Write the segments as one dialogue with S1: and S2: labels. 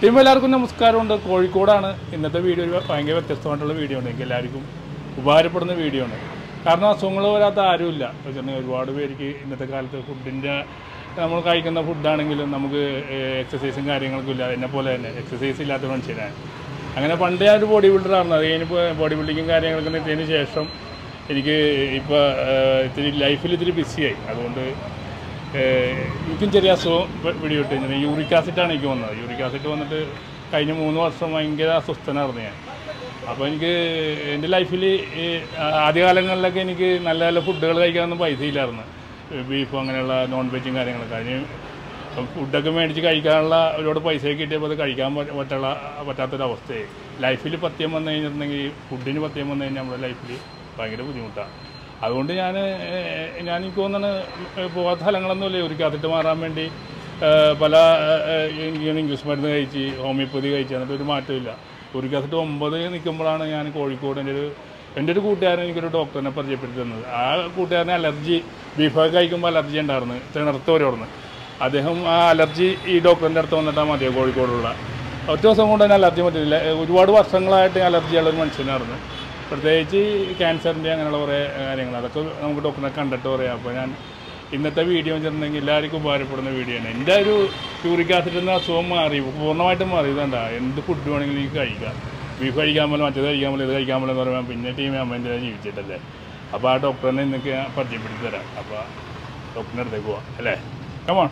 S1: Team എല്ലാവർക്കും നമസ്കാരമുണ്ട് കോഴിക്കോടാണ് ഇന്നത്തെ വീഡിയോ ഒരു ഭയങ്കര വ്യത്യസ്തമായിട്ടുള്ള വീഡിയോ ഉണ്ട് എനിക്ക് എല്ലാവർക്കും ഉപകാരപ്പെടുന്ന വീഡിയോ ആണ് കാരണം അസുഖങ്ങൾ വരാത്ത ആരുമില്ല വെച്ചിട്ടുണ്ടെങ്കിൽ ഒരുപാട് പേർക്ക് ഇന്നത്തെ കാലത്ത് ഫുഡിൻ്റെ നമ്മൾ കഴിക്കുന്ന ഫുഡാണെങ്കിലും നമുക്ക് എക്സസൈസും കാര്യങ്ങളൊക്കെ ഇല്ല എന്നെ പോലെ തന്നെ എക്സസൈസ് ഇല്ലാത്ത മനുഷ്യനാണ് അങ്ങനെ പണ്ട് ഞാൻ ഒരു ബോഡി ബിൽഡറായിരുന്നു അത് കഴിഞ്ഞിപ്പോൾ ബോഡി ബിൽഡിങ്ങും കാര്യങ്ങളൊക്കെ നിർത്തിയതിന് ശേഷം എനിക്ക് ഇപ്പോൾ ഇത്തിരി ലൈഫിൽ ഇത്തിരി ബിസിയായി അതുകൊണ്ട് ഏഹ് എനിക്കും ചെറിയ അസുഖം പി- പിടിപെട്ട് കഴിഞ്ഞാൽ യൂറിക് ആസിഡാണ് എനിക്ക് വന്നത് യൂറിക് ആസിഡ് വന്നിട്ട് കഴിഞ്ഞ മൂന്ന് വർഷം ഭയങ്കര അസ്വസ്ഥനായിരുന്നു ഞാൻ അപ്പോൾ എനിക്ക് എൻ്റെ ലൈഫിൽ ഈ ആദ്യകാലങ്ങളിലൊക്കെ എനിക്ക് നല്ല നല്ല ഫുഡുകൾ കഴിക്കാനൊന്നും പൈസ ഇല്ലായിരുന്നു ബീഫ് അങ്ങനെയുള്ള നോൺ വെജും കാര്യങ്ങളൊക്കെ അതിന് ഫുഡൊക്കെ മേടിച്ച് കഴിക്കാനുള്ള ഒരുപാട് പൈസയൊക്കെ കിട്ടിയപ്പോൾ അത് കഴിക്കാൻ പറ്റ- പറ്റുള്ള പറ്റാത്തൊരവസ്ഥയായി ലൈഫിൽ പത്യം വന്നു കഴിഞ്ഞിട്ടുണ്ടെങ്കിൽ ഫുഡിന് പത്യം വന്നു കഴിഞ്ഞാൽ നമ്മുടെ ലൈഫിൽ ഭയങ്കര ബുദ്ധിമുട്ടാണ് അതുകൊണ്ട് ഞാൻ ഞാൻ എനിക്ക് തോന്നുന്നു പോകാത്ത സ്ഥലങ്ങളൊന്നുമില്ല ഒരു കാത്തിട്ട് മാറാൻ വേണ്ടി ഏഹ്, പല ഏഹ്, ഇങ്ങനെ ഇംഗ്ലീഷ് മരുന്ന് കഴിച്ച് ഹോമിയോപ്പതി കഴിച്ച് എന്നിട്ട് ഒരു മാറ്റമില്ല ഒരു കാത്തിട്ട് ഒമ്പത് നിൽക്കുമ്പോഴാണ് ഞാൻ കോഴിക്കോട് എൻ്റെ ഒരു എൻ്റെ ഒരു കൂട്ടുകാരൻ എനിക്കൊരു ഡോക്ടറിനെ പരിചയപ്പെടുത്തി തന്നത് ആ കൂട്ടുകാരന് അലർജി ബീഫൊക്കെ കഴിക്കുമ്പോൾ അലർജി ഉണ്ടായിരുന്നു തിണർത്തോരോടുന്ന് അദ്ദേഹം ആ അലർജി ഈ ഡോക്ടറിൻ്റെ അടുത്ത് വന്നിട്ടാൽ മതിയോ കോഴിക്കോടുള്ള ഒറ്റ ദിവസം കൊണ്ട് തന്നെ അലർജി പറ്റില്ല ഒരുപാട് വർഷങ്ങളായിട്ട് അലർജിയുള്ള ഒരു മനുഷ്യനായിരുന്നു പ്രത്യേകിച്ച് ക്യാൻസറിൻ്റെ അങ്ങനെയുള്ള കുറേ കാര്യങ്ങൾ അതൊക്കെ നമുക്ക് ഡോക്ടറിനെ കണ്ടിട്ട് പറയാം അപ്പോൾ ഞാൻ ഇന്നത്തെ വീഡിയോ വെച്ചിട്ടുണ്ടെങ്കിൽ എല്ലാവർക്കും ഉപകാരപ്പെടുന്ന വീഡിയോ ആണ് എൻ്റെ ഒരു യൂറിക് ആസിഡ് എന്ന അസുഖം മാറി പൂർണ്ണമായിട്ടും മാറി ഇതണ്ട എന്ത് ഫുഡ് വേണമെങ്കിലും എനിക്ക് കഴിക്കാം ബീഫ് കഴിക്കാൻ പോലെ മറ്റേത് കഴിക്കാൻ പോലെ ഇത് കഴിക്കാൻ പോലെ എന്ന് പറയുമ്പോൾ പിന്നെ ടീം അമ്മേൻ്റെ ജീവിച്ചിട്ടല്ലേ അപ്പോൾ ആ ഡോക്ടറിനെ ഇന്നൊക്കെ ഞാൻ പരിചയപ്പെടുത്തി തരാം അപ്പോൾ ഡോക്ടറിൻ്റെ അടുത്തേക്ക് പോവാം അല്ലേ കമോൺ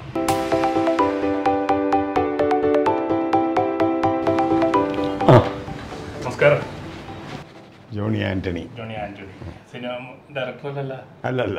S2: ആ
S1: നമസ്കാരം
S2: ജോണി ആൻ്റണി
S1: ജോണി ആൻ്റണി സിനിമ ഡയറക്ടറല്ല
S2: അല്ലല്ല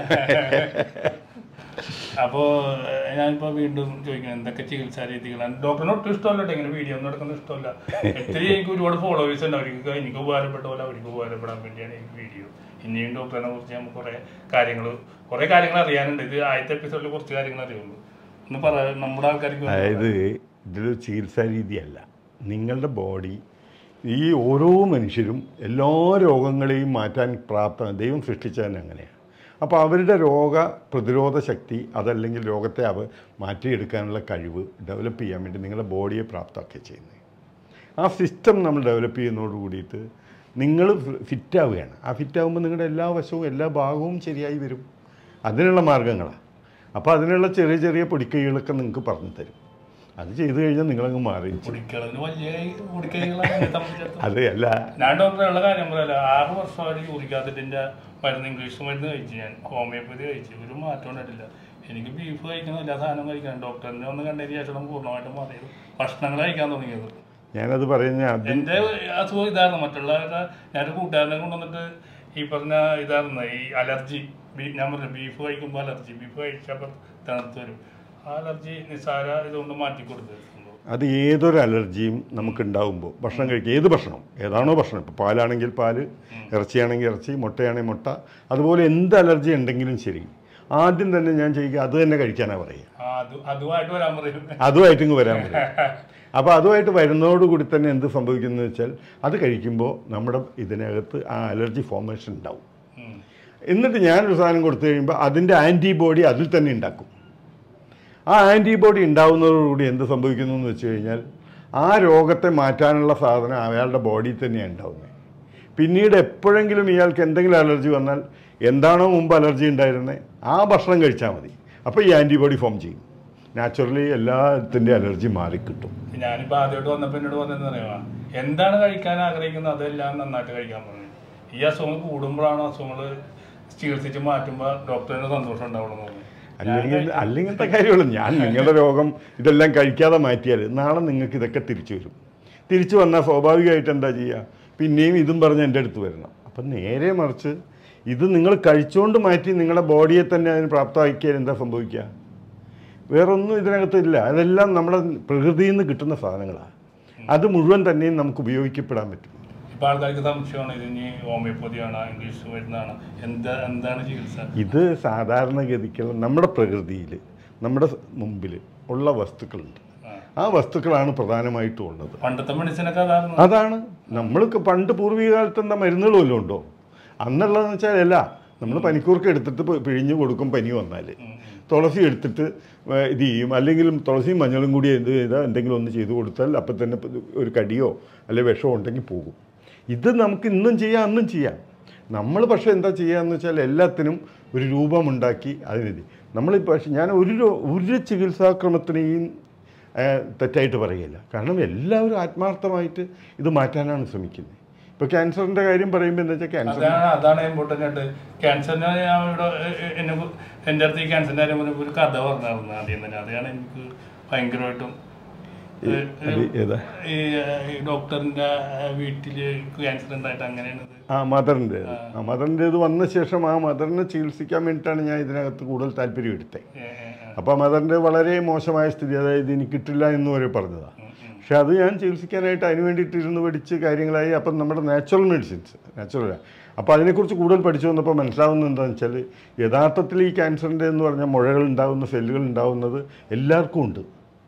S1: അപ്പോൾ ഞാനിപ്പോൾ വീണ്ടും ചോദിക്കുന്നത് എന്തൊക്കെ ചികിത്സാ രീതികളാണ് ഡോക്ടറിന് ഒട്ടും ഇഷ്ടമല്ല കേട്ടോ ഇങ്ങനെ വീഡിയോ ഒന്നും എടുക്കുന്നത് ഇഷ്ടമല്ല ഒത്തിരി എനിക്ക് ഒരുപാട് ഫോളോവേഴ്സ് ഉണ്ട് അവർക്ക് എനിക്ക് ഉപകാരപ്പെട്ട പോലെ അവർക്ക് ഉപകാരപ്പെടാൻ വേണ്ടിയാണ് ഈ വീഡിയോ ഇനിയും ഡോക്ടറിനെ കുറിച്ച് നമുക്ക് കുറേ കാര്യങ്ങൾ കുറേ കാര്യങ്ങൾ അറിയാനുണ്ട് ഇത് ആദ്യത്തെ എപ്പിസോഡിൽ കുറച്ച് കാര്യങ്ങൾ അറിയുള്ളൂ ഒന്ന് പറ നമ്മുടെ ആൾക്കാർക്ക് വേണ്ടി
S2: അതായത് ഇതൊരു ചികിത്സാ രീതിയല്ല നിങ്ങളുടെ ബോഡി ഈ ഓരോ മനുഷ്യരും എല്ലാ രോഗങ്ങളെയും മാറ്റാൻ പ്രാപ്തമാണ് ദൈവം സൃഷ്ടിച്ചതന്നെ അങ്ങനെയാണ് അപ്പോൾ അവരുടെ രോഗ പ്രതിരോധ ശക്തി അതല്ലെങ്കിൽ രോഗത്തെ അവ മാറ്റിയെടുക്കാനുള്ള കഴിവ് ഡെവലപ്പ് ചെയ്യാൻ വേണ്ടി നിങ്ങളുടെ ബോഡിയെ പ്രാപ്തമാക്കുക ചെയ്യുന്നത് ആ സിസ്റ്റം നമ്മൾ ഡെവലപ്പ് ചെയ്യുന്നതോട് കൂടിയിട്ട് നിങ്ങൾ ഫിറ്റാവുകയാണ് ആ ഫിറ്റാവുമ്പോൾ നിങ്ങളുടെ എല്ലാ വശവും എല്ലാ ഭാഗവും ശരിയായി വരും അതിനുള്ള മാർഗങ്ങളാണ് അപ്പോൾ അതിനുള്ള ചെറിയ ചെറിയ പൊടിക്കൈകളൊക്കെ നിങ്ങൾക്ക് പറഞ്ഞു തരും അത് ചെയ്തു കഴിഞ്ഞാൽ നിങ്ങളങ്ങ് മാറി
S1: കുടിക്കളതിന് വലിയ കുടിക്കൈകളാണ് എന്നെ സംബന്ധിച്ചിടത്തോളം
S2: അത് അല്ല
S1: ഞാൻ ഡോക്ടറുള്ള കാര്യം പറയല്ല ആറ് വർഷമായിട്ട് യൂറിക് ആസിഡിന്റെ മരുന്ന് ഇംഗ്ലീഷ് മരുന്ന് കഴിച്ചു ഞാൻ ഹോമിയോപ്പതി കഴിച്ചു ഒരു മാറ്റം ഉണ്ടായിട്ടില്ല എനിക്ക് ബീഫ് കഴിക്കണം എല്ലാ സാധനവും കഴിക്കണം ഡോക്ടറിനെ ഒന്ന് കണ്ടതിന് ശേഷം പൂർണ്ണമായിട്ടും മാറിയത് ഭക്ഷണങ്ങൾ കഴിക്കാൻ തുടങ്ങിയത്
S2: ഞാനത് പറയുന്ന ആദ്യം
S1: എന്റെ അസുഖം ഇതായിരുന്നു മറ്റുള്ളവരുടെ ഞാനൊരു കൂട്ടുകാരനെ കൊണ്ടുവന്നിട്ട് ഈ പറഞ്ഞ ഇതായിരുന്നു ഈ അലർജി ബീ ഞാൻ പറഞ്ഞു ബീഫ് കഴിക്കുമ്പോൾ അലർജി ബീഫ് കഴിച്ചപ്പോൾ തണുത്ത് വരും ആ അലർജി നിസ്സാര ഇതുകൊണ്ട് മാറ്റി കൊടുത്തത് സംഭവം
S2: അത് ഏതൊരു അലർജിയും നമുക്കുണ്ടാകുമ്പോൾ ഭക്ഷണം കഴിക്കുക ഏത് ഭക്ഷണം ഏതാണോ ഭക്ഷണം ഇപ്പോൾ പാലാണെങ്കിൽ പാല് ഇറച്ചിയാണെങ്കിൽ ഇറച്ചി മുട്ടയാണെങ്കിൽ മുട്ട അതുപോലെ എന്ത് അലർജി ഉണ്ടെങ്കിലും ശരി ആദ്യം തന്നെ ഞാൻ ചെയ്യുക അത് തന്നെ കഴിക്കാനാണ് പറയുക
S1: ആ അത് അതുമായിട്ട് വരാൻ പറയും
S2: അതുമായിട്ട് ഇങ്ങ് വരാൻ പറയും അപ്പോൾ അതുമായിട്ട് വരുന്നതോടുകൂടി തന്നെ എന്ത് സംഭവിക്കുന്നു വെച്ചാൽ അത് കഴിക്കുമ്പോൾ നമ്മുടെ ഇതിനകത്ത് ആ അലർജി ഫോർമേഷൻ ഉണ്ടാവും
S1: ഉം.
S2: എന്നിട്ട് ഞാനൊരു സാധനം കൊടുത്തു കഴിയുമ്പോൾ അതിൻ്റെ ആൻറ്റിബോഡി അതിൽ തന്നെ ഉണ്ടാക്കും ആ ആൻറ്റിബോഡി ഉണ്ടാവുന്നതോടുകൂടി എന്ത് സംഭവിക്കുന്നു എന്ന് വെച്ച് കഴിഞ്ഞാൽ ആ രോഗത്തെ മാറ്റാനുള്ള സാധനം അയാളുടെ ബോഡിയിൽ തന്നെയാണ് ഉണ്ടാവുന്നത് പിന്നീട് എപ്പോഴെങ്കിലും ഇയാൾക്ക് എന്തെങ്കിലും അലർജി വന്നാൽ എന്താണോ മുമ്പ് അലർജി ഉണ്ടായിരുന്നത് ആ ഭക്ഷണം കഴിച്ചാൽ മതി അപ്പോൾ ഈ ആൻറ്റിബോഡി ഫോം ചെയ്യും നാച്ചുറലി എല്ലാത്തിൻ്റെ അലർജി മാറിക്കിട്ടും
S1: ഞാനിപ്പോ ആദ്യമായിട്ട് വന്നപ്പോ എന്നോട് പറഞ്ഞതെന്ന് അറിയാമോ എന്താണ് കഴിക്കാൻ ആഗ്രഹിക്കുന്നത് അതെല്ലാം നന്നായിട്ട് കഴിക്കാൻ പറഞ്ഞു ഈ അസുഖങ്ങൾ കൂടുമ്പോഴാണ് അസുഖങ്ങൾ ചികിത്സിച്ച് മാറ്റുമ്പോൾ ഡോക്ടറിന് സന്തോഷം ഉണ്ടാവണം എന്ന് പറഞ്ഞു
S2: അല്ലെങ്കിൽ അല്ലിങ്ങനത്തെ കാര്യമുള്ളൂ ഞാൻ നിങ്ങളുടെ രോഗം ഇതെല്ലാം കഴിക്കാതെ മാറ്റിയാൽ നാളെ നിങ്ങൾക്ക് ഇതൊക്കെ തിരിച്ചു വരും തിരിച്ചു വന്നാൽ സ്വാഭാവികമായിട്ട് എന്താ ചെയ്യുക പിന്നെയും ഇതും പറഞ്ഞ് എൻ്റെ അടുത്ത് വരണം അപ്പം നേരെ മറിച്ച് ഇത് നിങ്ങൾ കഴിച്ചുകൊണ്ട് മാറ്റി നിങ്ങളുടെ ബോഡിയെ തന്നെ അതിന് പ്രാപ്തമാക്കിയാൽ എന്താ സംഭവിക്കുക വേറൊന്നും ഇതിനകത്തില്ല അതെല്ലാം നമ്മുടെ പ്രകൃതിയിൽ നിന്ന് കിട്ടുന്ന സാധനങ്ങളാണ് അത് മുഴുവൻ തന്നെയും നമുക്ക് ഉപയോഗിക്കപ്പെടാൻ പറ്റും
S1: ഇപ്പൊ ആൾക്കാർക്ക് സംശയമാണ് ഇത് ഇനി ഹോമിയോപ്പതിയാണ് ഇംഗ്ലീഷ് മരുന്നാണ് എന്താ എന്താണ് ചികിത്സ
S2: ഇത് സാധാരണഗതിക്കുള്ള നമ്മുടെ പ്രകൃതിയിൽ നമ്മുടെ മുമ്പിൽ ഉള്ള വസ്തുക്കളുണ്ട്
S1: ആ.
S2: ആ വസ്തുക്കളാണ് പ്രധാനമായിട്ടും ഉള്ളത്
S1: പണ്ടത്തെ മെഡിസിനൊക്കെ അതായിരുന്നു
S2: അതാണ് നമ്മൾക്ക് പണ്ട് പൂർവിക കാലത്ത് എന്താ മരുന്നുകൾ വല്ലതും ഉണ്ടോ അന്നുള്ളതെന്ന് വെച്ചാൽ അല്ല നമ്മൾ പനിക്കൂർക്ക് എടുത്തിട്ട് പി- പിഴിഞ്ഞ് കൊടുക്കും പനി വന്നാൽ തുളസി എടുത്തിട്ട് ഏ, ഇത് ചെയ്യും അല്ലെങ്കിൽ തുളസിയും മഞ്ഞളും കൂടി എന്ത് ചെയ്താൽ എന്തെങ്കിലും ഒന്ന് ചെയ്ത് കൊടുത്താൽ അപ്പം തന്നെ ഇപ്പൊ ഒരു കടിയോ അല്ലെങ്കിൽ വിഷമോ ഉണ്ടെങ്കിൽ പോകും ഇത് നമുക്ക് ഇന്നും ചെയ്യാം അന്നും ചെയ്യാം നമ്മൾ പക്ഷേ എന്താ ചെയ്യാന്ന് വെച്ചാൽ എല്ലാത്തിനും ഒരു രൂപമുണ്ടാക്കി അതിനെതി നമ്മൾ പക്ഷേ ഞാൻ ഒരു രോ- ഒരു ചികിത്സാക്രമത്തിനെയും ഏ, തെറ്റായിട്ട് പറയുകയില്ല കാരണം എല്ലാവരും ആത്മാർത്ഥമായിട്ട് ഇത് മാറ്റാനാണ് ശ്രമിക്കുന്നത് ഇപ്പോൾ ക്യാൻസറിൻ്റെ കാര്യം പറയുമ്പോൾ എന്താ വെച്ചാൽ ക്യാൻസർ
S1: അതാണ് അതാണ് ഇമ്പോർട്ടൻ്റ് ആയിട്ട് ക്യാൻസറിനെ ഞാൻ ഇവിടെ എ- എന്നെ കു- എൻ്റെ അടുത്ത് ഈ ക്യാൻസറിൻ്റെ കാര്യം പറഞ്ഞപ്പോൾ ഒരു കഥ പറഞ്ഞായിരുന്നു ആദ്യം തന്നെ അതാണ് എനിക്ക് ഭയങ്കരമായിട്ടും ഏ,
S2: അത് ഏതാ
S1: ഈ ഈ ഡോക്ടറിന്റെ വീട്ടിൽ ക്യാൻസർ ഉണ്ടായിട്ട് അങ്ങനെയാണ് ഇത്
S2: ആ മദറിൻ്റെ ആ മദറിൻ്റേത് വന്ന ശേഷം ആ മദറിനെ ചികിത്സിക്കാൻ വേണ്ടിയിട്ടാണ് ഞാൻ ഇതിനകത്ത് കൂടുതൽ താല്പര്യം എടുത്തത്
S1: ഏ, ഏ, ഏ.
S2: അപ്പോൾ മദറിൻ്റെ വളരെ മോശമായ സ്ഥിതി അതായത് ഇനി കിട്ടില്ല എന്ന് വരെ പറഞ്ഞതാണ് പക്ഷെ അത് ഞാൻ ചികിത്സിക്കാനായിട്ട് അതിന് വേണ്ടിയിട്ട് ഇരുന്ന് പഠിച്ച് കാര്യങ്ങളായി അപ്പം നമ്മുടെ നാച്ചുറൽ മെഡിസിൻസ് നാച്ചുറൽ അപ്പോൾ അതിനെക്കുറിച്ച് കൂടുതൽ പഠിച്ചു വന്നപ്പോൾ മനസ്സിലാവുന്നത് എന്താണെന്ന് വെച്ചാൽ യഥാർത്ഥത്തിൽ ഈ ക്യാൻസറിൻ്റെ എന്ന് പറഞ്ഞാൽ മുഴകൾ ഉണ്ടാകുന്ന സെല്ലുകൾ ഉണ്ടാകുന്നത് എല്ലാവർക്കും ഉണ്ട്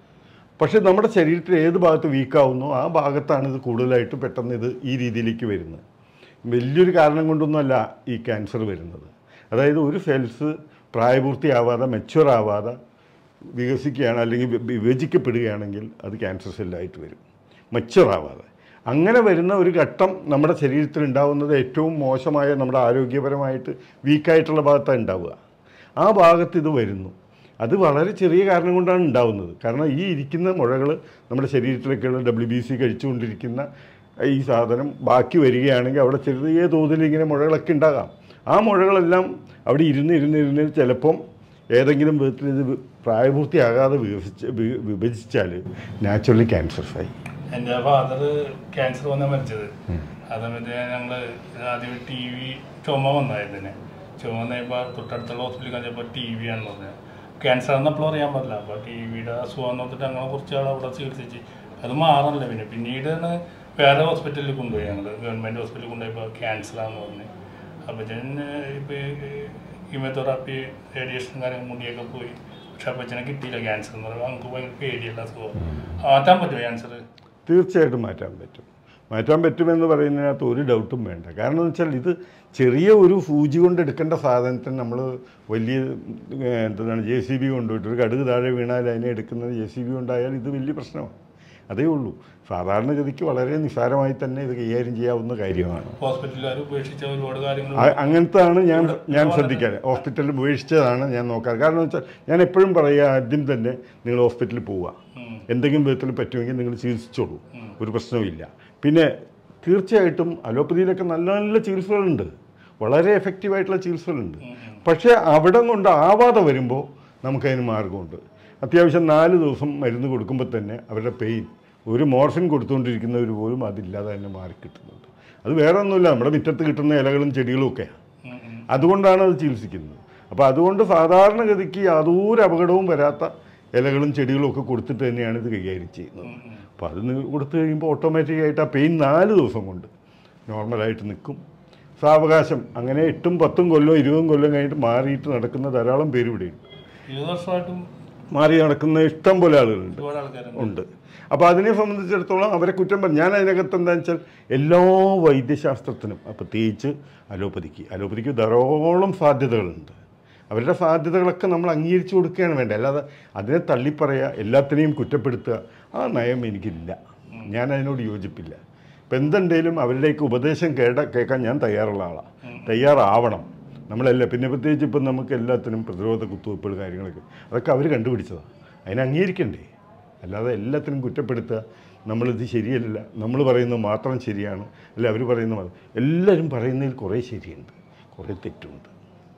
S2: പക്ഷേ നമ്മുടെ ശരീരത്തിൽ ഏത് ഭാഗത്ത് വീക്കാവുന്നോ ആ ഭാഗത്താണ് ഇത് കൂടുതലായിട്ട് പെട്ടെന്ന് ഇത് ഈ രീതിയിലേക്ക് വരുന്നത് വലിയൊരു കാരണം കൊണ്ടൊന്നുമല്ല ഈ ക്യാൻസർ വരുന്നത് അതായത് ഒരു സെൽസ് പ്രായപൂർത്തിയാവാതെ മെച്യൂർ ആവാതെ വികസിക്കുകയാണ് അല്ലെങ്കിൽ വി- വിഭജിക്കപ്പെടുകയാണെങ്കിൽ അത് ക്യാൻസർ സെല്ലായിട്ട് വരും മെച്യൂർ ആവാതെ അങ്ങനെ വരുന്ന ഒരു ഘട്ടം നമ്മുടെ ശരീരത്തിൽ ഉണ്ടാവുന്നത് ഏറ്റവും മോശമായ നമ്മുടെ ആരോഗ്യപരമായിട്ട് വീക്കായിട്ടുള്ള ഭാഗത്താണ് ഉണ്ടാവുക ആ ഭാഗത്ത് ഇത് വരുന്നു അത് വളരെ ചെറിയ കാരണം കൊണ്ടാണ് ഉണ്ടാവുന്നത് കാരണം ഈ ഇരിക്കുന്ന മുഴകൾ നമ്മുടെ ശരീരത്തിലേക്കുള്ള ഡബ്ല്യു ബി സി കഴിച്ചുകൊണ്ടിരിക്കുന്ന ഈ സാധനം ബാക്കി വരികയാണെങ്കിൽ അവിടെ ചെറിയ തോതിൽ ഇങ്ങനെ മുഴകളൊക്കെ ഉണ്ടാകാം ആ മുഴകളെല്ലാം അവിടെ ഇരുന്ന് ഇരുന്ന് ഇരുന്ന് ചിലപ്പം ഏതെങ്കിലും വിധത്തിൽ ഇത് വി- പ്രായപൂർത്തിയാകാതെ വികസിച്ച് വി- വിഭജിച്ചാൽ നാച്ചുറലി ക്യാൻസർസായി
S1: എൻ്റെ ഫാദർ ക്യാൻസർ വന്നാ മരിച്ചത് അതേപോലെ ഞങ്ങൾ ആദ്യം ടി വി ചുമ വന്നായിരുന്നു ചുമ വന്നപ്പോൾ തൊട്ടടുത്തുള്ള ഹോസ്പിറ്റലിൽ കാണിച്ചപ്പോൾ ടി വി ആണെന്ന് പറഞ്ഞത് ക്യാൻസർ എന്നപ്പോൾ അറിയാൻ പറ്റില്ല അപ്പോൾ ടി വിയുടെ അസുഖം നോക്കിയിട്ട് ഞങ്ങളെ കുറച്ച് ആൾ അവിടെ ചികിത്സിച്ച് അത് മാറണില്ല പിന്നെ പിന്നീടാണ് വേറെ ഹോസ്പിറ്റലിൽ കൊണ്ടുപോയി ഞങ്ങൾ ഗവൺമെൻറ് ഹോസ്പിറ്റലിൽ കൊണ്ടുപോയപ്പോൾ ക്യാൻസറാന്ന് പറഞ്ഞു അപ്പോൾ ഞാൻ ഇപ്പോൾ കീമോതെറാപ്പി റേഡിയേഷൻ കാര്യങ്ങൾ മുടിയൊക്കെ പോയി പക്ഷെ അപ്പച്ചനെ കിട്ടിയില്ല ക്യാൻസർ എന്ന് പറയുമ്പോൾ നമുക്ക് ഭയങ്കര പേടിയുള്ള അസുഖം മാറ്റാൻ പറ്റുമോ ക്യാൻസർ
S2: തീർച്ചയായിട്ടും മാറ്റാൻ പറ്റും മാറ്റാൻ പറ്റുമെന്ന് പറയുന്നതിനകത്ത് ഒരു ഡൗട്ടും വേണ്ട കാരണം എന്ന് വെച്ചാൽ ഇത് ചെറിയ ഒരു സൂചി കൊണ്ട് എടുക്കേണ്ട സാധനത്തിന് നമ്മൾ വലിയ ഏഹ്, എന്താണ് ജെ സി ബി കൊണ്ടുപോയിട്ട് ഒരു കടുക് താഴെ വീണാൽ അതിനെ എടുക്കുന്നത് ജെ സി ബി കൊണ്ടായാൽ ഇത് വലിയ പ്രശ്നമാണ് അതേ ഉള്ളൂ സാധാരണഗതിക്ക് വളരെ നിസ്സാരമായി തന്നെ ഇത് കൈകാര്യം ചെയ്യാവുന്ന കാര്യമാണ്
S1: ഹോസ്പിറ്റലുകാർ ഉപേക്ഷിച്ച ഒരുപാട് കാര്യങ്ങൾ
S2: അ- അങ്ങനത്താണ് ഞാൻ ഞാൻ ശ്രദ്ധിക്കാൻ ഹോസ്പിറ്റലിൽ ഉപേക്ഷിച്ചതാണ് ഞാൻ നോക്കാറ് കാരണം എന്ന് വെച്ചാൽ ഞാൻ എപ്പോഴും പറയുക ആദ്യം തന്നെ നിങ്ങൾ ഹോസ്പിറ്റലിൽ പോവുക
S1: ഉം.
S2: എന്തെങ്കിലും വിധത്തിൽ പറ്റുമെങ്കിൽ നിങ്ങൾ ചികിത്സിച്ചോളൂ ഒരു പ്രശ്നവുമില്ല പിന്നെ തീർച്ചയായിട്ടും അലോപ്പതിയിലൊക്കെ നല്ല നല്ല ചികിത്സകളുണ്ട് വളരെ എഫക്റ്റീവായിട്ടുള്ള ചികിത്സകളുണ്ട് പക്ഷേ അവിടെ കൊണ്ട് ആവാതെ വരുമ്പോൾ നമുക്കതിന് മാർഗമുണ്ട് അത്യാവശ്യം നാല് ദിവസം മരുന്ന് കൊടുക്കുമ്പോൾ തന്നെ അവരുടെ പെയിൻ ഒരു മോർഫിൻ കൊടുത്തുകൊണ്ടിരിക്കുന്നവർ പോലും അതില്ലാതെ തന്നെ മാറിക്കിട്ടുന്നുണ്ട് അത് വേറെ ഒന്നുമില്ല നമ്മുടെ മുറ്റത്ത് കിട്ടുന്ന ഇലകളും ചെടികളും ഒക്കെയാണ്
S1: ഉം, ഉം.
S2: അതുകൊണ്ടാണ് അത് ചികിത്സിക്കുന്നത് അപ്പോൾ അതുകൊണ്ട് സാധാരണഗതിക്ക് യാതൊരു അപകടവും വരാത്ത ഇലകളും ചെടികളും ഒക്കെ കൊടുത്തിട്ട് തന്നെയാണ് ഇത് കൈകാര്യം ചെയ്യുന്നത് അപ്പോൾ അത് നി- കൊടുത്തു കഴിയുമ്പോൾ ഓട്ടോമാറ്റിക്കായിട്ട് ആ പെയിൻ നാല് ദിവസം കൊണ്ട് നോർമലായിട്ട് നിൽക്കും സാവകാശം അങ്ങനെ എട്ടും പത്തും കൊല്ലം ഇരുപതും കൊല്ലം കഴിഞ്ഞിട്ട് മാറിയിട്ട് നടക്കുന്ന ധാരാളം പേര് ഇവിടെയുണ്ട്
S1: ഇരുപത് വർഷമായിട്ടും
S2: മാറി നടക്കുന്ന ഇഷ്ടം പോലെ ആളുകളുണ്ട്
S1: ഒരുപാട് ആൾക്കാരുണ്ട്
S2: ഉണ്ട് അപ്പോൾ അതിനെ സംബന്ധിച്ചിടത്തോളം അവരെ കുറ്റം പറയും ഞാൻ അതിനകത്ത് എന്താണെന്ന് വെച്ചാൽ എല്ലാ വൈദ്യശാസ്ത്രത്തിനും അപ്പോൾ പ്രത്യേകിച്ച് അലോപ്പതിക്ക് അലോപ്പതിക്ക് ധാരാളം സാധ്യതകളുണ്ട് അവരുടെ സാധ്യതകളൊക്കെ നമ്മൾ അംഗീകരിച്ചു കൊടുക്കുകയാണ് വേണ്ടത് അല്ലാതെ അതിനെ തള്ളിപ്പറയുക എല്ലാത്തിനെയും കുറ്റപ്പെടുത്തുക ആ നയം എനിക്കില്ല ഞാൻ അതിനോട് യോജിപ്പില്ല ഇപ്പം എന്തുണ്ടെങ്കിലും അവരുടെയൊക്കെ ഉപദേശം കേട കേൾക്കാൻ ഞാൻ തയ്യാറുള്ള ആളാണ് തയ്യാറാവണം നമ്മളല്ല പിന്നെ പ്രത്യേകിച്ച് ഇപ്പം നമുക്ക് എല്ലാത്തിനും പ്രതിരോധ കുത്തിവയ്പ്പുകൾ കാര്യങ്ങളൊക്കെ അതൊക്കെ അവർ കണ്ടുപിടിച്ചതാണ് അതിനെ അംഗീകരിക്കണ്ടേ അല്ലാതെ എല്ലാത്തിനും കുറ്റപ്പെടുത്തുക നമ്മളിത് ശരിയല്ല നമ്മൾ പറയുന്നത് മാത്രം ശരിയാണ് അല്ല അവർ പറയുന്നത് മാത്രം എല്ലാവരും പറയുന്നതിൽ കുറേ ശരിയുണ്ട് കുറേ തെറ്റുണ്ട്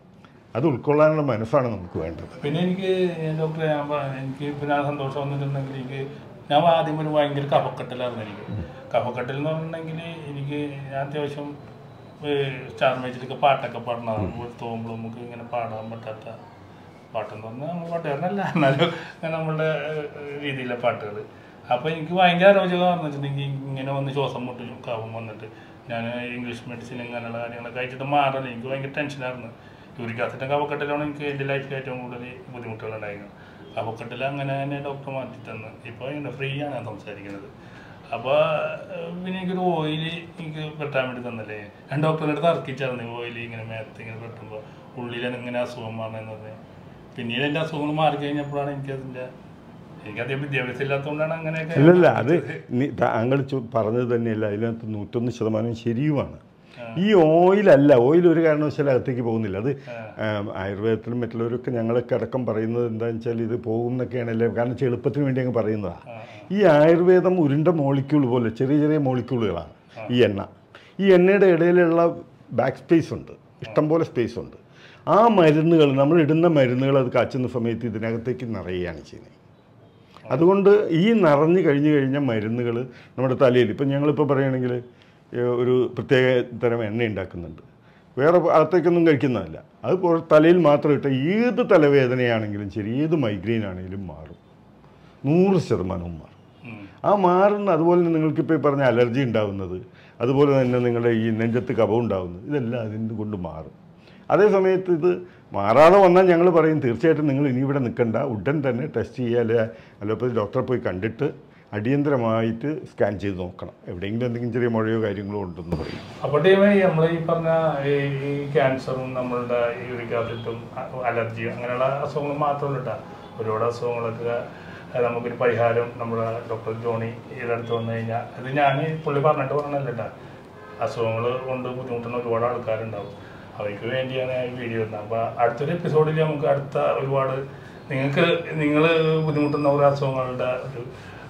S2: അത് ഉൾക്കൊള്ളാനുള്ള മനസ്സാണ് നമുക്ക് വേണ്ടത്
S1: പിന്നെ എനിക്ക് ഡോക്ടറെ ഞാൻ പറ- എനിക്ക് പിന്നെ ആ സന്തോഷം വന്നിട്ടുണ്ടെങ്കിൽ എനിക്ക് ഞാൻ ആദ്യം ഒരു ഭയങ്കര കഫക്കെട്ടലായിരുന്നു എനിക്ക് കഫക്കെട്ടൽ എന്ന് പറഞ്ഞിട്ടുണ്ടെങ്കിൽ എനിക്ക് ഞാൻ അത്യാവശ്യം സ്റ്റാർ മേജിലൊക്കെ പാട്ടൊക്കെ പാടണതാണ് തോന്നുമ്പോൾ നമുക്ക് ഇങ്ങനെ പാടാൻ പറ്റാത്ത പാട്ടെന്ന് പറഞ്ഞാൽ നമ്മൾ പാട്ടുകാരനല്ല എന്നാലും ഇങ്ങനെ നമ്മളുടെ ഏഹ്, രീതിയിലെ പാട്ടുകൾ അപ്പോൾ എനിക്ക് ഭയങ്കര അരോചകമാണെന്ന് വെച്ചിട്ടുണ്ടെങ്കിൽ ഇങ്ങനെ വന്ന് ശ്വാസം മുട്ടും കാവും വന്നിട്ട് ഞാൻ ഇംഗ്ലീഷ് മെഡിസിൻ ഇങ്ങനെയുള്ള കാര്യങ്ങളൊക്കെ കഴിച്ചിട്ട് മാറില്ല എനിക്ക് ഭയങ്കര ടെൻഷനായിരുന്നു യൂറിക് ആസിഡ് കഫക്കെട്ടിലാണ് എനിക്ക് എൻ്റെ ലൈഫിൽ ഏറ്റവും കൂടുതൽ ബുദ്ധിമുട്ടുകൾ ഉണ്ടായിരുന്നത് കഫക്കെട്ടിൽ അങ്ങനെ തന്നെ ഡോക്ടർ മാറ്റി തന്ന് ഇപ്പോൾ ഫ്രീ ആണ് ഞാൻ സംസാരിക്കുന്നത് അപ്പോൾ പിന്നെ എനിക്കൊരു ഓയിൽ എനിക്ക് വെട്ടാൻ വേണ്ടി തന്നല്ലേ ഞാൻ ഡോക്ടറിൻ്റെ അടുത്ത് ഇറക്കിച്ചായിരുന്നു ഓയിൽ ഇങ്ങനെ മേത്ത് ഇങ്ങനെ വെട്ടുമ്പോൾ ഉള്ളിൽ ഇങ്ങനെ അസുഖം മാറണമെന്ന് പറഞ്ഞ് പിന്നീട് എൻ്റെ അസുഖങ്ങൾ മാറി കഴിഞ്ഞപ്പോഴാണ് എനിക്കതിൻ്റെ എനിക്കധികം വിദ്യാഭ്യാസം ഇല്ലാത്തതുകൊണ്ടാണ് അങ്ങനെയൊക്കെ
S2: ഇല്ലല്ല അത് നി- താങ്കൾ ചു- പറഞ്ഞത് തന്നെയല്ല അതിനകത്ത് നൂറ്റൊന്ന് ശതമാനം ശരിയുമാണ് ഈ ഓയിലല്ല ഓയിൽ ഒരു കാരണവശാലും അകത്തേക്ക് പോകുന്നില്ല അത് ആം, ആയുർവേദത്തിലും മറ്റുള്ളവരൊക്കെ ഞങ്ങളൊക്കെ അടക്കം പറയുന്നത് എന്താണെന്ന് വെച്ചാൽ ഇത് പോകും എന്നൊക്കെയാണല്ലേ കാരണം വെച്ചാൽ എളുപ്പത്തിന് വേണ്ടി അങ്ങ് പറയുന്നതാണ് ഈ ആയുർവേദം ഉരുണ്ട മോളിക്യൂൾ പോലെ ചെറിയ ചെറിയ മോളിക്യൂളുകളാണ് ഈ എണ്ണ ഈ എണ്ണയുടെ ഇടയിലുള്ള ബാക്ക് സ്പേസ് ഉണ്ട് ഇഷ്ടംപോലെ സ്പേസ് ഉണ്ട് ആ മരുന്നുകൾ നമ്മൾ ഇടുന്ന മരുന്നുകൾ അത് കാച്ചുന്ന സമയത്ത് ഇതിനകത്തേക്ക് നിറയുകയാണ് ചെയ്യുന്നത് അതുകൊണ്ട് ഈ നിറഞ്ഞു കഴിഞ്ഞു കഴിഞ്ഞ മരുന്നുകൾ നമ്മുടെ തലയിൽ ഇപ്പം ഞങ്ങളിപ്പോൾ പറയുകയാണെങ്കിൽ ഏഹ്, ഒരു പ്രത്യേക തരം എണ്ണ ഉണ്ടാക്കുന്നുണ്ട് വേറെ അകത്തേക്കൊന്നും കഴിക്കുന്നതല്ല അത് പുറ- തലയിൽ മാത്രം ഇട്ട ഏത് തലവേദനയാണെങ്കിലും ശരി ഏത് മൈഗ്രെയിൻ ആണെങ്കിലും മാറും നൂറ് ശതമാനവും മാറും
S1: ഉം.
S2: ആ മാറുന്ന അതുപോലെ തന്നെ നിങ്ങൾക്കിപ്പോൾ ഈ പറഞ്ഞ അലർജി ഉണ്ടാവുന്നത് അതുപോലെ തന്നെ നിങ്ങളുടെ ഈ നെഞ്ചത്ത് കഫം ഉണ്ടാവുന്നത് ഇതെല്ലാം അതിൻ്റെ കൊണ്ട് മാറും അതേ സമയത്ത് ഇത് മാറാതെ വന്നാൽ ഞങ്ങൾ പറയും തീർച്ചയായിട്ടും നിങ്ങൾ ഇനി ഇവിടെ നിൽക്കണ്ട ഉടൻ തന്നെ ടെസ്റ്റ് ചെയ്യുക അല്ലെ അലോപ്പതി ഡോക്ടറെ പോയി കണ്ടിട്ട് അടിയന്തരമായിട്ട് സ്കാൻ ചെയ്ത് നോക്കണം എവിടെയെങ്കിലും എന്തെങ്കിലും ചെറിയ മുഴയോ കാര്യങ്ങളോ ഉണ്ടെന്ന് പറയും
S1: അപ്പോൾ ടീമേ നമ്മൾ ഈ പറഞ്ഞ ഈ ഈ ക്യാൻസറും നമ്മളുടെ യൂറിക് ആസിഡും അലർജിയും അങ്ങനെയുള്ള അസുഖങ്ങൾ മാത്രമല്ല കേട്ടോ ഒരുപാട് അസുഖങ്ങളൊക്കെ അഹ് നമുക്കൊരു പരിഹാരം നമ്മുടെ ഡോക്ടർ ജോണി ഇതിൻ്റെ അടുത്ത് വന്നു കഴിഞ്ഞാൽ അത് ഞാൻ പുള്ളി പറഞ്ഞിട്ട് പറഞ്ഞല്ല കേട്ടോ അസുഖങ്ങൾ കൊണ്ട് ബുദ്ധിമുട്ടുന്ന ഒരുപാട് ആൾക്കാരുണ്ടാവും അവർക്ക് വേണ്ടിയാണ് ഈ വീഡിയോ ഇടുന്നത് അപ്പോൾ അടുത്തൊരു എപ്പിസോഡിൽ നമുക്ക് അടുത്ത ഒരുപാട് നിങ്ങൾക്ക് നിങ്ങൾ ബുദ്ധിമുട്ടുന്ന ഒരു അസുഖങ്ങളുടെ ഒരു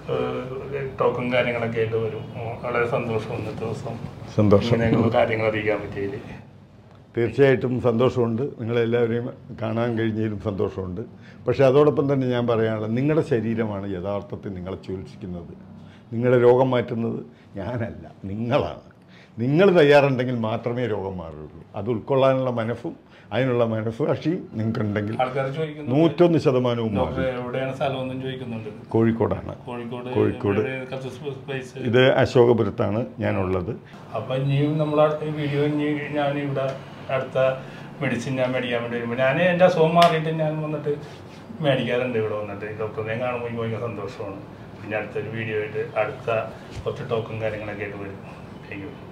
S1: ടോക്കും കാര്യങ്ങളൊക്കെ ആയിട്ട് വരും ഉം, വളരെ സന്തോഷം ഇന്നത്തെ ദിവസം
S2: സന്തോഷം
S1: ഇങ്ങനെയൊക്കെയുള്ള കാര്യങ്ങൾ അറിയിക്കാൻ പറ്റിയതിൽ
S2: തീർച്ചയായിട്ടും സന്തോഷമുണ്ട് നിങ്ങളെല്ലാവരെയും കാണാൻ കഴിഞ്ഞതിലും സന്തോഷമുണ്ട് പക്ഷേ അതോടൊപ്പം തന്നെ ഞാൻ പറയാനുള്ളത് നിങ്ങളുടെ ശരീരമാണ് യഥാർത്ഥത്തിൽ നിങ്ങളെ ചികിത്സിക്കുന്നത് നിങ്ങളുടെ രോഗം മാറ്റുന്നത് ഞാനല്ല നിങ്ങളാണ് നിങ്ങൾ തയ്യാറുണ്ടെങ്കിൽ മാത്രമേ രോഗം മാറുള്ളൂ അത് ഉൾക്കൊള്ളാനുള്ള മനസ്സും അതിനുള്ള മനസ്സാക്ഷിയും നിങ്ങൾക്കുണ്ടെങ്കിൽ
S1: ആൾക്കാർ ചോദിക്കുന്നു
S2: നൂറ്റൊന്ന് ശതമാനവും മാറും
S1: ഡോക്ടർ എവിടെയാണ് സ്ഥലമൊന്നും ചോദിക്കുന്നുണ്ട്
S2: കോഴിക്കോടാണ്
S1: കോഴിക്കോട്
S2: കോഴിക്കോട്.
S1: എവിടെ കുറച്ച് സ്പേസ്
S2: ഇത് അശോകപുരത്താണ് ഞാനുള്ളത്
S1: അപ്പൊ ഇനിയും നമ്മൾ ഈ വീഡിയോ ഇനി ഞാൻ ഇവിടെ അടുത്ത മെഡിസിൻ ഞാൻ മേടിക്കാൻ വേണ്ടി വരുമ്പോൾ ഞാൻ എൻ്റെ അസുഖം മാറിയിട്ട് ഞാൻ വന്നിട്ട് മേടിക്കാറുണ്ട് ഇവിടെ വന്നിട്ട് ഡോക്ടറിനെ കാണുമ്പോൾ എനിക്ക് ഭയങ്കര സന്തോഷമാണ് പിന്നെ അടുത്തൊരു വീഡിയോ ആയിട്ട് അടുത്ത കുറച്ച് ടോക്കും കാര്യങ്ങളൊക്കെ ആയിട്ട് വരും താങ്ക് യു